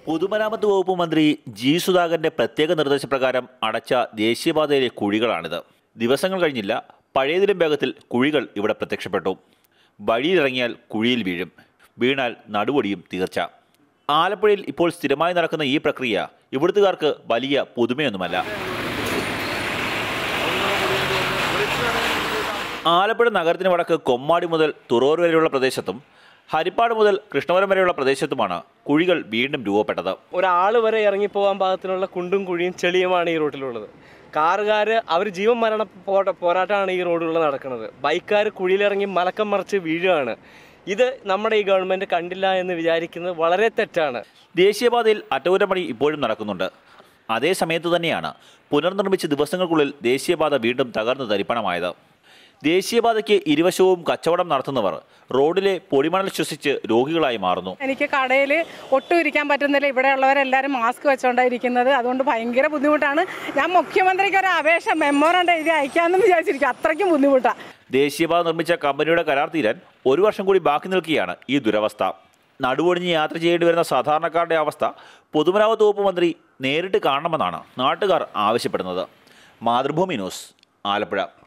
പൊതുമരാമത്ത് വകുപ്പ് മന്ത്രി ജി സുധാകരന്റെ പ്രത്യേക നിർദ്ദേശപ്രകാരം അടച്ച ദേശീയപാതയിലെ കുഴികളാണിത് ദിവസങ്ങൾ കഴിഞ്ഞില്ല പഴയതിലും വേഗത്തിൽ കുഴികൾ ഇവിടെ പ്രത്യക്ഷപ്പെട്ടു വഴിയിലിറങ്ങിയാൽ കുഴിയിൽ വീഴും വീണാൽ നടുവൊടിയും തീർച്ച ആലപ്പുഴയിൽ ഇപ്പോൾ സ്ഥിരമായി നടക്കുന്ന ഈ പ്രക്രിയ ഇവിടുത്തുകാർക്ക് വലിയ പുതുമയൊന്നുമല്ല ആലപ്പുഴ നഗരത്തിന് വടക്ക് കൊമ്മാടി മുതൽ തുറൂർ വരെയുള്ള പ്രദേശത്തും ഹരിപ്പാട് മുതൽ കൃഷ്ണപുരം വരെയുള്ള പ്രദേശത്തുമാണ് കുഴികൾ വീണ്ടും രൂപപ്പെട്ടത് ഒരാൾ വരെ ഇറങ്ങിപ്പോകാൻ പാകത്തിനുള്ള കുണ്ടും കുഴിയും ചെളിയുമാണ് ഈ റോട്ടിലുള്ളത് കാറുകാർ അവർ ജീവൻ മരണ പോരാ- പോരാട്ടമാണ് ഈ റോഡിലൂടെ നടക്കുന്നത് ബൈക്കുകാർ കുഴിയിലിറങ്ങി മലക്കം മറിച്ച് വീഴുകയാണ് ഇത് നമ്മുടെ ഈ ഗവൺമെൻറ് കണ്ടില്ല എന്ന് വിചാരിക്കുന്നത് വളരെ തെറ്റാണ് ദേശീയപാതയിൽ അറ്റകുറ്റപ്പണി ഇപ്പോഴും നടക്കുന്നുണ്ട് അതേ സമയത്ത് തന്നെയാണ് പുനർനിർമ്മിച്ച ദിവസങ്ങൾക്കുള്ളിൽ ദേശീയപാത വീണ്ടും തകർന്ന് തരിപ്പണമായത് ദേശീയപാതയ്ക്ക് ഇരുവശവും കച്ചവടം നടത്തുന്നവർ റോഡിലെ പൊടിമണൽ ശ്വസിച്ച് രോഗികളായി മാറുന്നു എനിക്ക് കടയിൽ ഒട്ടും ഇരിക്കാൻ പറ്റുന്നില്ല ഇവിടെയുള്ളവരെല്ലാവരും മാസ്ക് വെച്ചുകൊണ്ടായിരിക്കുന്നത് അതുകൊണ്ട് ഭയങ്കര ബുദ്ധിമുട്ടാണ് ഞാൻ മുഖ്യമന്ത്രിക്ക് ഒരു അപേക്ഷ മെമ്മോറണ്ട് എഴുതി അയക്കാമെന്ന് വിചാരിച്ചിരിക്കും അത്രയ്ക്കും ബുദ്ധിമുട്ടാണ് ദേശീയപാത നിർമ്മിച്ച കമ്പനിയുടെ കരാർ തീരാൻ ഒരു വർഷം കൂടി ബാക്കി നിൽക്കുകയാണ് ഈ ദുരവസ്ഥ നടുവൊടിഞ്ഞ് യാത്ര ചെയ്യേണ്ടി വരുന്ന സാധാരണക്കാരുടെ അവസ്ഥ പൊതുമരാമത്ത് വകുപ്പ് മന്ത്രി നേരിട്ട് കാണണമെന്നാണ് നാട്ടുകാർ ആവശ്യപ്പെടുന്നത് മാതൃഭൂമി ന്യൂസ് ആലപ്പുഴ